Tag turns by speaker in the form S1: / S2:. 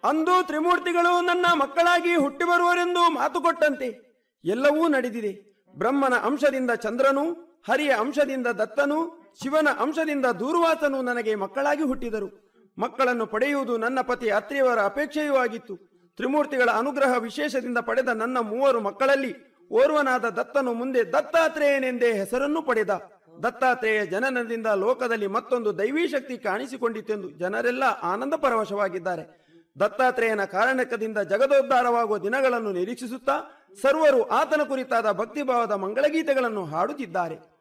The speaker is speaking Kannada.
S1: ಅಂದು ತ್ರಿಮೂರ್ತಿಗಳು ನನ್ನ ಮಕ್ಕಳಾಗಿ ಹುಟ್ಟಿ ಬರುವರೆಂದು ಮಾತು ಕೊಟ್ಟಂತೆ ಎಲ್ಲವೂ ನಡೆದಿದೆ ಬ್ರಹ್ಮನ ಅಂಶದಿಂದ ಚಂದ್ರನು ಹರಿಯ ಅಂಶದಿಂದ ದತ್ತನು ಶಿವನ ಅಂಶದಿಂದ ದೂರ್ವಾಸನು ನನಗೆ ಮಕ್ಕಳಾಗಿ ಹುಟ್ಟಿದರು ಮಕ್ಕಳನ್ನು ಪಡೆಯುವುದು ನನ್ನ ಪತಿ ಅತ್ರಿಯವರ ಅಪೇಕ್ಷೆಯೂ ಆಗಿತ್ತು ತ್ರಿಮೂರ್ತಿಗಳ ಅನುಗ್ರಹ ವಿಶೇಷದಿಂದ ಪಡೆದ ನನ್ನ ಮೂವರು ಮಕ್ಕಳಲ್ಲಿ ಓರ್ವನಾದ ದತ್ತನು ಮುಂದೆ ದತ್ತಾತ್ರೇಯನೆಂದೇ ಹೆಸರನ್ನು ಪಡೆದ ದತ್ತಾತ್ರೇಯ ಜನನದಿಂದ ಲೋಕದಲ್ಲಿ ಮತ್ತೊಂದು ದೈವೀ ಶಕ್ತಿ ಕಾಣಿಸಿಕೊಂಡಿತೆಂದು ಜನರೆಲ್ಲ ಆನಂದ ಪರವಶವಾಗಿದ್ದಾರೆ ದತ್ತಾತ್ರೇಯನ ಕಾರಣಕದಿಂದ ಜಗದೋದ್ಧಾರವಾಗುವ ದಿನಗಳನ್ನು ನಿರೀಕ್ಷಿಸುತ್ತಾ ಸರ್ವರು ಆತನ ಕುರಿತಾದ ಭಕ್ತಿಭಾವದ ಮಂಗಳಗೀತೆಗಳನ್ನು ಹಾಡುತ್ತಿದ್ದಾರೆ